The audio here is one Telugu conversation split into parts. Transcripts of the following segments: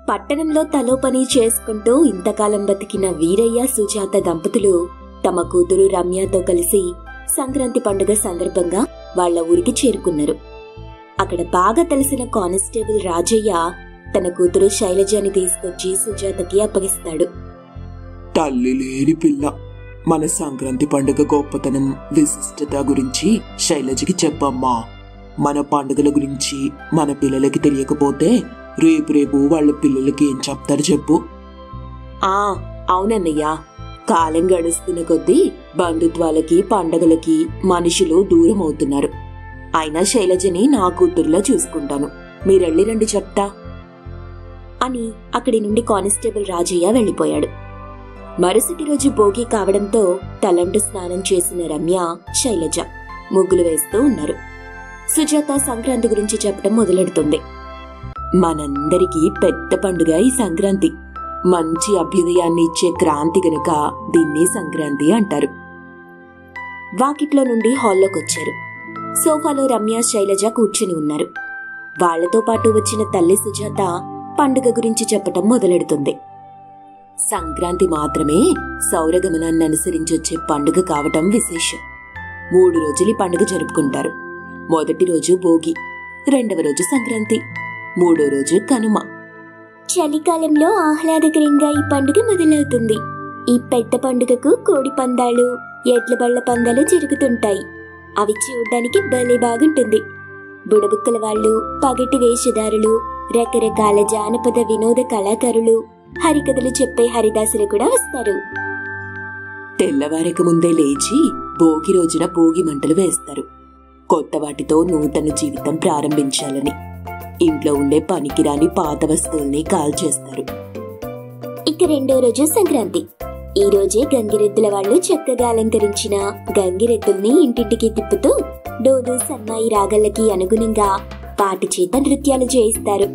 పట్టణంలో తలో పని చేసుకుంటూ ఇంతకాలం బతికిన వీరయ్య సుజాత దంపతులు తమ కూతురు రమ్యతో కలిసి సంక్రాంతి పండుగ సందర్భంగా వాళ్ళ ఊరికి చేరుకున్నారు అక్కడ బాగా తెలిసిన కానిస్టేబుల్ రాజయ్య తన కూతురు శైలజని తీసుకొచ్చి సుజాతకి అప్పగిస్తాడు తల్లి లేని పిల్ల మన సంక్రాంతి పండుగ గొప్పతనం విశిష్టత గురించి శైలజకి చెప్పమ్మా మన పండుగల గురించి మన పిల్లలకి తెలియకపోతే రేపు రేపు వాళ్ళ పిల్లలకి ఏం చెప్తారు చెప్పు ఆ అవునన్నయ్య కాలం గడుస్తున్న కొద్దీ బంధుత్వాలకి పండగలకి మనుషులు దూరం అవుతున్నారు అయినా శైలజని నా కూతురులా చూసుకుంటాను మీరెళ్ళి రండి చెప్తా అని అక్కడి నుండి కానిస్టేబుల్ రాజయ్య వెళ్ళిపోయాడు మరుసటి రోజు భోగి కావడంతో తలంటు స్నానం చేసిన రమ్య శైలజ ముగ్గులు వేస్తూ ఉన్నారు సుజాత సంక్రాంతి గురించి చెప్పడం మొదలెడుతుంది మనందరికీ పెద్ద పండుగ ఈ సంక్రాంతి మంచి అభ్యుదయాన్ని ఇచ్చే క్రాంతి గనుక దీన్ని సంక్రాంతి అంటారు వాకిట్లో నుండి హాల్లోకొచ్చారు సోఫాలో రమ్య శైలజ కూర్చుని ఉన్నారు వాళ్లతో పాటు వచ్చిన తల్లి సుజాత పండుగ గురించి చెప్పటం మొదలెడుతుంది సంక్రాంతి మాత్రమే సౌరగమనాన్ని అనుసరించొచ్చే పండుగ కావటం విశేషం మూడు రోజులు ఈ పండుగ జరుపుకుంటారు మొదటి రోజు భోగి రెండవ రోజు సంక్రాంతి మూడో రోజు కనుమ చలికాలంలో ఆహ్లాదకరంగా ఈ పండుగ మొదలవుతుంది ఈ పెద్ద పండుగకు కోడి పందాలు ఎడ్ల బళ్ళ పందాలు జరుగుతుంటాయి అవి చూడ్డానికి భలే బాగుంటుంది బుడబుక్కల వాళ్ళు పగటి వేషధారులు రకరకాల జానపద వినోద కళాకారులు హరికథలు చెప్పే హరిదాసులు కూడా వస్తారు తెల్లవారక ముందే లేచి భోగి రోజున భోగి మంటలు వేస్తారు కొత్త వాటితో నూతన జీవితం ప్రారంభించాలని ఇంట్లో ఉండే పనికిరాని పాత వస్తువుల్ని కాల్చేస్తారు ఇక రెండో రోజు సంక్రాంతి ఈ రోజే గంగిరెద్దుల వాళ్ళు చక్కగా అలంకరించిన గంగిరెద్దుల్ని ఇంటింటికి తిప్పుతూ డోదు సన్నాయి రాగళ్ళకి అనుగుణంగా పాటి చేత నృత్యాలు చేయిస్తారు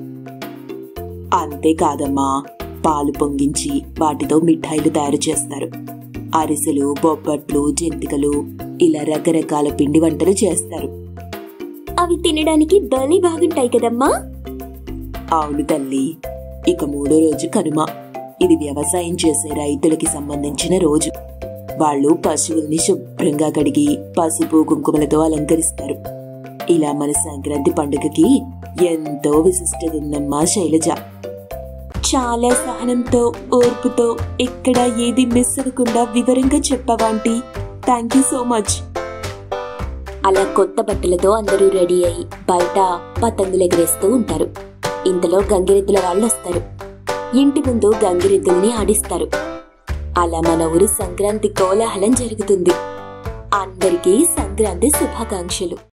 అంతేకాదమ్మా పాలు పొంగించి వాటితో మిఠాయిలు తయారు చేస్తారు అరిసెలు బొబ్బట్లు జంతికలు ఇలా రకరకాల పిండి వంటలు చేస్తారు అవి తినడానికి భలే బాగుంటాయి కదమ్మా అవును తల్లి ఇక మూడో రోజు కనుమ ఇది వ్యవసాయం చేసే రైతులకి సంబంధించిన రోజు వాళ్ళు పశువుల్ని శుభ్రంగా కడిగి పసుపు కుంకుమలతో అలంకరిస్తారు ఇలా మన సంక్రాంతి పండుగకి ఎంతో విశిష్టత ఉందమ్మా శైలజ చాలా సహనంతో ఓర్పుతో ఎక్కడ ఏది మిస్ అవ్వకుండా వివరంగా చెప్పవాంటి థ్యాంక్ యూ సో మచ్ అలా కొత్త బట్టలతో అందరూ రెడీ అయి బయట పతంగులు ఎగరేస్తూ ఉంటారు ఇంతలో గంగిరెద్దుల వాళ్ళు వస్తారు ఇంటి ముందు గంగిరెద్దుల్ని ఆడిస్తారు అలా మన ఊరి సంక్రాంతి కోలాహలం జరుగుతుంది అందరికీ సంక్రాంతి శుభాకాంక్షలు